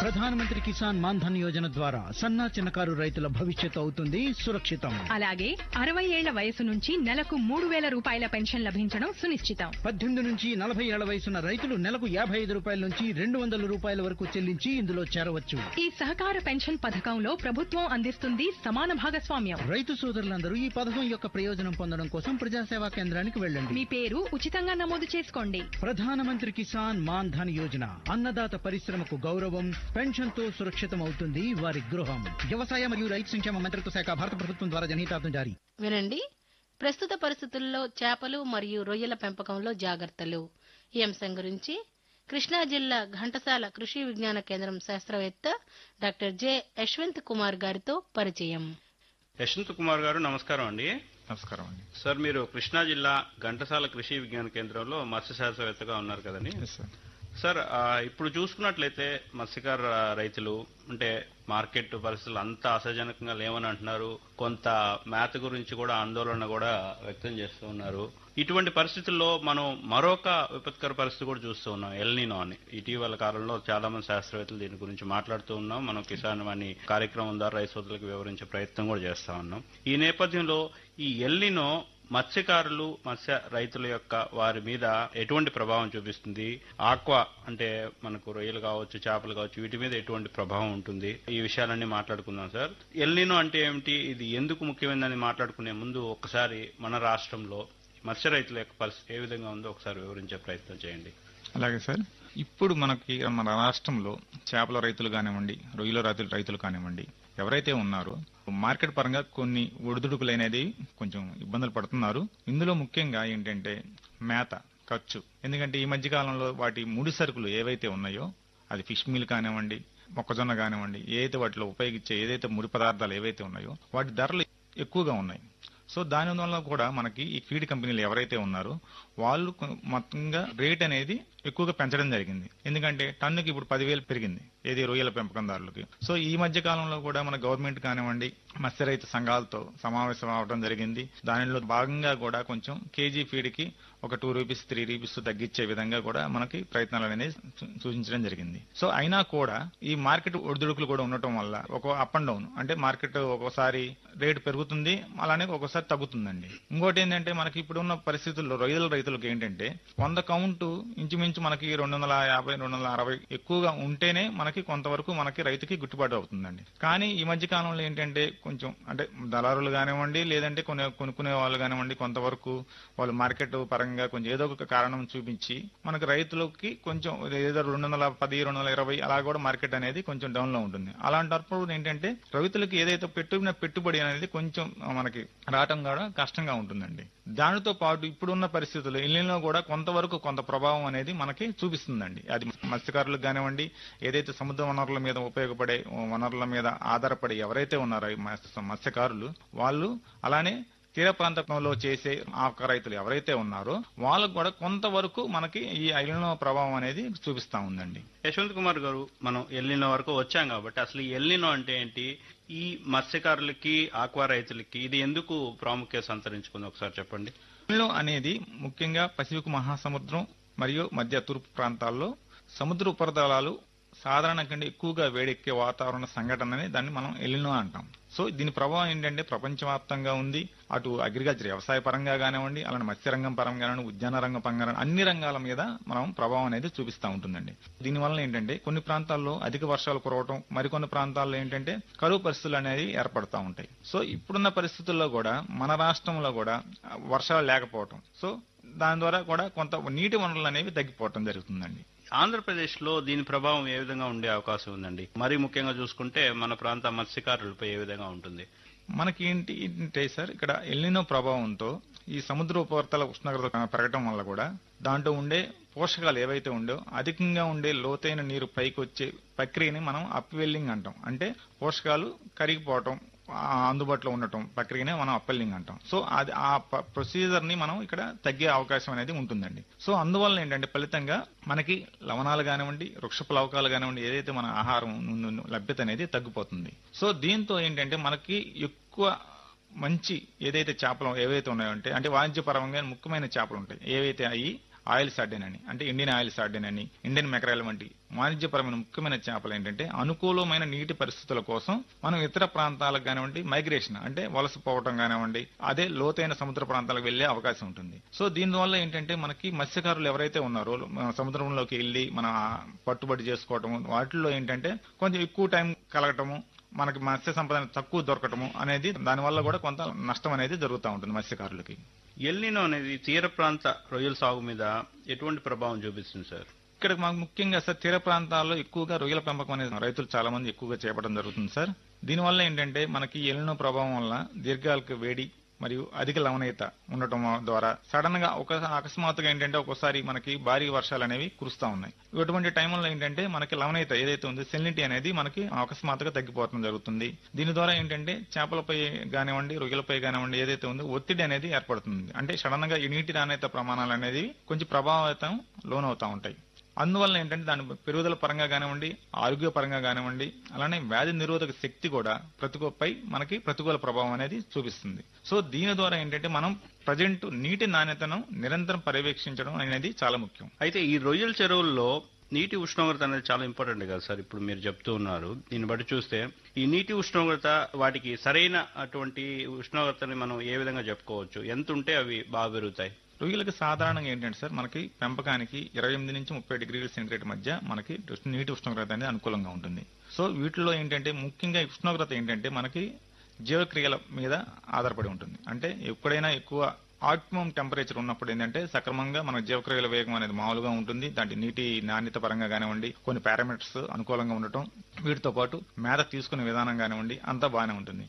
ప్రధానమంత్రి కిసాన్ మాన్ ధన్ యోజన ద్వారా సన్నా చిన్నకారు రైతుల భవిష్యత్తు అవుతుంది సురక్షితం అలాగే అరవై ఏళ్ల వయసు నుంచి నెలకు మూడు వేల రూపాయల పెన్షన్ లభించడం సునిశ్చితం పద్దెనిమిది నుంచి నలభై ఏళ్ల వయసున్న రైతులు నెలకు యాభై ఐదు రూపాయల నుంచి రెండు వందల రూపాయల వరకు చెల్లించి ఇందులో చేరవచ్చు ఈ సహకార పెన్షన్ పథకంలో ప్రభుత్వం అందిస్తుంది సమాన భాగస్వామ్యం రైతు సోదరులందరూ ఈ పథకం యొక్క ప్రయోజనం పొందడం కోసం ప్రజాసేవా కేంద్రానికి వెళ్ళండి మీ పేరు ఉచితంగా నమోదు చేసుకోండి ప్రధానమంత్రి కిసాన్ మాన్ ధన్ యోజన అన్నదాత పరిశ్రమకు గౌరవం పెన్షన్ తో సురక్షితం అవుతుంది వారి గృహం వ్యవసాయ మరియు రైతు సంక్షేమ మంత్రిత్వ శాఖ భారత ప్రభుత్వం ద్వారా జనహితార్థం జారీ వినండి ప్రస్తుత పరిస్థితుల్లో చేపలు మరియు రొయ్యల పెంపకంలో జాగ్రత్తలు ఈ అంశం గురించి కృష్ణా జిల్లా ఘంటసాల కృషి విజ్ఞాన కేంద్రం శాస్త్రవేత్త డాక్టర్ జె యశ్వంత్ కుమార్ గారితో పరిచయం యశ్వంత్ కుమార్ గారు నమస్కారం అండి నమస్కారం అండి సార్ మీరు కృష్ణా జిల్లా ఘంటసాల కృషి విజ్ఞాన కేంద్రంలో మత్స్య శాస్త్రవేత్తగా ఉన్నారు కదండి ఎస్ సార్ సార్ ఆ, ఇప్పుడు చూసుకున్నట్లయితే మత్స్యకార రైతులు అంటే మార్కెట్ పరిస్థితులు అంత ఆశాజనకంగా లేవని అంటున్నారు కొంత మేత గురించి కూడా ఆందోళన కూడా వ్యక్తం చేస్తూ ఉన్నారు ఇటువంటి పరిస్థితుల్లో మనం మరొక విపత్కర పరిస్థితి కూడా చూస్తూ ఉన్నాం ఎల్నినో అని ఇటీవల కాలంలో చాలా మంది శాస్త్రవేత్తలు దీని గురించి మాట్లాడుతూ ఉన్నాం మనం కిసాన్ వాణి కార్యక్రమం ద్వారా రైతు సోదరులకు వివరించే ప్రయత్నం కూడా చేస్తా ఉన్నాం ఈ నేపథ్యంలో ఈ ఎల్నినో మత్స్యకారులు మత్స్య రైతుల యొక్క వారి మీద ఎటువంటి ప్రభావం చూపిస్తుంది ఆక్వా అంటే మనకు రొయ్యలు కావచ్చు చేపలు కావచ్చు వీటి మీద ఎటువంటి ప్రభావం ఉంటుంది ఈ విషయాలన్నీ మాట్లాడుకుందాం సార్ ఎల్నినో అంటే ఏమిటి ఇది ఎందుకు ముఖ్యమైనదని మాట్లాడుకునే ముందు ఒకసారి మన రాష్ట్రంలో మత్స్య రైతుల యొక్క పరిస్థితి ఏ విధంగా ఉందో ఒకసారి వివరించే ప్రయత్నం చేయండి అలాగే సార్ ఇప్పుడు మనకి మన రాష్ట్రంలో చేపల రైతులు కానివ్వండి రొయ్యల రైతులు రైతులు కానివ్వండి ఎవరైతే ఉన్నారో మార్కెట్ పరంగా కొన్ని ఒడిదుడుకులు అనేది కొంచెం ఇబ్బందులు పడుతున్నారు ఇందులో ముఖ్యంగా ఏంటంటే మేత ఖర్చు ఎందుకంటే ఈ మధ్య కాలంలో వాటి ముడి సరుకులు ఏవైతే ఉన్నాయో అది ఫిష్ మీల్ కానివ్వండి మొక్కజొన్న కానివ్వండి ఏదైతే వాటిలో ఉపయోగించే ఏదైతే ముడి పదార్థాలు ఏవైతే ఉన్నాయో వాటి ధరలు ఎక్కువగా ఉన్నాయి సో దాని వల్ల కూడా మనకి ఈ ఫీడ్ కంపెనీలు ఎవరైతే ఉన్నారో వాళ్ళు కొ- మొత్తంగా రేట్ అనేది ఎక్కువగా పెంచడం జరిగింది ఎందుకంటే టన్నుకి ఇప్పుడు పదివేలు పెరిగింది ఏది రొయ్యల పెంపకందారులకి సో ఈ మధ్య కాలంలో కూడా మన గవర్నమెంట్ కానివ్వండి మత్స్య రైతు సంఘాలతో సమావేశం అవడం జరిగింది దానిలో భాగంగా కూడా కొంచెం కేజీ ఫీడ్ కి ఒక టూ రూపీస్ త్రీ రూపీస్ తగ్గించే విధంగా కూడా మనకి ప్రయత్నాలు అనేది సూ- సూచించడం జరిగింది సో అయినా కూడా ఈ మార్కెట్ ఒడిదుడుకులు కూడా ఉండటం వల్ల ఒక అప్ అండ్ డౌన్ అంటే మార్కెట్ ఒక్కోసారి రేటు పెరుగుతుంది అలానే ఒక్కోసారి తగ్గుతుందండి ఇంకోటి ఏంటంటే మనకి ఇప్పుడు ఉన్న పరిస్థితుల్లో రొయ్యల రైతులకు ఏంటంటే వంద కౌంట్ ఇంచుమించు మనకి రెండు వందల యాభై రెండు వందల అరవై ఎక్కువగా ఉంటేనే మనకి కొంతవరకు మనకి రైతుకి గిట్టుబాటు అవుతుందండి కానీ ఈ మధ్య కాలంలో ఏంటంటే కొంచెం అంటే దళారులు కానివ్వండి లేదంటే కొనే కొనుక్కునే వాళ్ళు కానివ్వండి కొంతవరకు వాళ్ళు మార్కెట్ పరంగా కొంచెం ఏదో ఒక కారణం చూపించి మనకి రైతులకి కొంచెం ఏదో రెండు వందల పది రెండు వందల ఇరవై అలా కూడా మార్కెట్ అనేది కొంచెం డౌన్ లో ఉంటుంది అలాంటప్పుడు ఏంటంటే రైతులకి ఏదైతే పెట్టిన పెట్టుబడి అనేది కొంచెం మనకి రావటం కూడా కష్టంగా ఉంటుందండి దానితో పాటు ఇప్పుడున్న పరిస్థితుల్లో ఇళ్ళలో కూడా కొంతవరకు కొంత ప్రభావం అనేది మనకి చూపిస్తుందండి అది మత్స్యకారులకు కానివ్వండి ఏదైతే సముద్ర వనరుల మీద ఉపయోగపడే వనరుల మీద ఆధారపడి ఎవరైతే ఉన్నారో ఈ మత్స్య- మత్స్యకారులు వాళ్ళు అలానే తీర ప్రాంతంలో చేసే ఆక రైతులు ఎవరైతే ఉన్నారో వాళ్ళకు కూడా కొంతవరకు మనకి ఈ ఐలినో ప్రభావం అనేది చూపిస్తా ఉందండి యశ్వంత్ కుమార్ గారు మనం ఎల్లినో వరకు వచ్చాం కాబట్టి అసలు ఈ ఎల్లినో అంటే ఏంటి ఈ మత్స్యకారులకి ఆక్వా రైతులకి ఇది ఎందుకు ప్రాముఖ్యత సంతరించుకుంది ఒకసారి చెప్పండి ఎల్నినో అనేది ముఖ్యంగా పసిఫిక్ మహాసముద్రం మరియు మధ్య తూర్పు ప్రాంతాల్లో సముద్ర ఉపరితలాలు సాధారణ కంటే ఎక్కువగా వేడెక్కే వాతావరణ సంఘటనని దాన్ని మనం ఎల్లినో అంటాం సో దీని ప్రభావం ఏంటంటే ప్రపంచవ్యాప్తంగా ఉంది అటు అగ్రికల్చర్ వ్యవసాయ పరంగా కానివ్వండి అలానే మత్స్యరంగం పరంగా కానివ్వండి ఉద్యాన రంగం పరంగా అన్ని రంగాల మీద మనం ప్రభావం అనేది చూపిస్తూ ఉంటుందండి దీనివల్ల ఏంటంటే కొన్ని ప్రాంతాల్లో అధిక వర్షాలు కురవటం మరికొన్ని ప్రాంతాల్లో ఏంటంటే కరువు పరిస్థితులు అనేది ఏర్పడతా ఉంటాయి సో ఇప్పుడున్న పరిస్థితుల్లో కూడా మన రాష్ట్రంలో కూడా ఆ, వర్షాలు లేకపోవటం సో దాని ద్వారా కూడా కొంత నీటి వనరులు అనేవి తగ్గిపోవటం జరుగుతుందండి ఆంధ్రప్రదేశ్ లో దీని ప్రభావం ఏ విధంగా ఉండే అవకాశం ఉందండి మరీ ముఖ్యంగా చూసుకుంటే మన ప్రాంత మత్స్యకారులపై ఏ విధంగా ఉంటుంది మనకి ఏంటి అంటే సార్ ఇక్కడ ఎల్నినో ప్రభావంతో ఈ సముద్ర ఉపరితల ఉష్ణోగ్రత పెరగటం వల్ల కూడా దాంట్లో ఉండే పోషకాలు ఏవైతే ఉండో అధికంగా ఉండే లోతైన నీరు పైకి వచ్చే ప్రక్రియని మనం అప్వెల్లింగ్ అంటాం అంటే పోషకాలు కరిగిపోవటం ఆ అందుబాటులో ఉండటం ప్రక్రియనే మనం అప్వెల్లింగ్ అంటాం సో అది ఆ ప్రొసీజర్ ని మనం ఇక్కడ తగ్గే అవకాశం అనేది ఉంటుందండి సో అందువల్ల ఏంటంటే ఫలితంగా మనకి లవణాలు కానివ్వండి వృక్ష ప్లవకాలు కానివ్వండి ఏదైతే మన ఆహారం ను- ను- లభ్యత అనేది తగ్గిపోతుంది సో దీంతో ఏంటంటే మనకి ఎక్కువ మంచి ఏదైతే చేపలు ఏవైతే ఉన్నాయో అంటే అంటే వాణిజ్యపరంగా ముఖ్యమైన చేపలు ఉంటాయి ఏవైతే అవి ఆయిల్ సార్డెన్ అని అంటే ఇండియన్ ఆయిల్ సార్డెన్ అని ఇండియన్ మెకరాయిల్ వంటి వాణిజ్యపరమైన ముఖ్యమైన చేపలు ఏంటంటే అనుకూలమైన నీటి పరిస్థితుల కోసం మనం ఇతర ప్రాంతాలకు కానివ్వండి మైగ్రేషన్ అంటే వలస పోవటం కానివ్వండి అదే లోతైన సముద్ర ప్రాంతాలకు వెళ్లే అవకాశం ఉంటుంది సో దీనివల్ల ఏంటంటే మనకి మత్స్యకారులు ఎవరైతే ఉన్నారో మన సముద్రంలోకి వెళ్లి మన పట్టుబడి చేసుకోవటము వాటిల్లో ఏంటంటే కొంచెం ఎక్కువ టైం కలగటము మనకి మత్స్య సంపద తక్కువ దొరకటము అనేది దానివల్ల కూడా కొంత నష్టం అనేది జరుగుతూ ఉంటుంది మత్స్యకారులకి ఎల్నినో అనేది తీర ప్రాంత రొయ్యల సాగు మీద ఎటువంటి ప్రభావం చూపిస్తుంది సార్ ఇక్కడ మాకు ముఖ్యంగా సార్ తీర ప్రాంతాల్లో ఎక్కువగా రొయ్యల పెంపకం అనేది రైతులు చాలా మంది ఎక్కువగా చేపట్టడం జరుగుతుంది సార్ దీనివల్ల ఏంటంటే మనకి ఎల్నో ప్రభావం వల్ల దీర్ఘకాలిక వేడి మరియు అధిక లవణీయత ఉండటం ద్వారా సడన్ గా ఒక అకస్మాత్తుగా ఏంటంటే ఒక్కోసారి మనకి భారీ వర్షాలు అనేవి కురుస్తా ఉన్నాయి ఇటువంటి టైంలో ఏంటంటే మనకి లవణీయత ఏదైతే ఉందో సెలినిటీ అనేది మనకి అకస్మాత్తుగా తగ్గిపోవడం జరుగుతుంది దీని ద్వారా ఏంటంటే చేపలపై కానివ్వండి రొయ్యలపై కానివ్వండి ఏదైతే ఉందో ఒత్తిడి అనేది ఏర్పడుతుంది అంటే సడన్ గా ఈ నీటి నాణ్యత ప్రమాణాలు అనేది కొంచెం ప్రభావితం లోనవుతా ఉంటాయి అందువల్ల ఏంటంటే దాని పెరుగుదల పరంగా కానివ్వండి ఆరోగ్య పరంగా కానివ్వండి అలానే వ్యాధి నిరోధక శక్తి కూడా ప్రతికూలపై మనకి ప్రతికూల ప్రభావం అనేది చూపిస్తుంది సో దీని ద్వారా ఏంటంటే మనం ప్రజెంట్ నీటి నాణ్యతను నిరంతరం పర్యవేక్షించడం అనేది చాలా ముఖ్యం అయితే ఈ రొయ్యల చెరువుల్లో నీటి ఉష్ణోగ్రత అనేది చాలా ఇంపార్టెంట్ కదా సార్ ఇప్పుడు మీరు చెప్తూ ఉన్నారు దీన్ని బట్టి చూస్తే ఈ నీటి ఉష్ణోగ్రత వాటికి సరైన అటువంటి ఉష్ణోగ్రతని మనం ఏ విధంగా చెప్పుకోవచ్చు ఎంత ఉంటే అవి బాగా పెరుగుతాయి రొయ్యలకు సాధారణంగా ఏంటంటే సార్ మనకి పెంపకానికి ఇరవై ఎనిమిది నుంచి ముప్పై డిగ్రీల సెంటీగ్రేడ్ మధ్య మనకి ఉష్ణ- నీటి ఉష్ణోగ్రత అనేది అనుకూలంగా ఉంటుంది సో వీటిలో ఏంటంటే ముఖ్యంగా ఈ ఉష్ణోగ్రత ఏంటంటే మనకి జీవక్రియల మీద ఆధారపడి ఉంటుంది అంటే ఎప్పుడైనా ఎక్కువ ఆప్టిమం టెంపరేచర్ ఉన్నప్పుడు ఏంటంటే సక్రమంగా మన జీవక్రియల వేగం అనేది మామూలుగా ఉంటుంది దాంట్లో నీటి నాణ్యత పరంగా కానివ్వండి కొన్ని పారామీటర్స్ అనుకూలంగా ఉండటం వీటితో పాటు మేత తీసుకునే విధానం కానివ్వండి అంతా బాగానే ఉంటుంది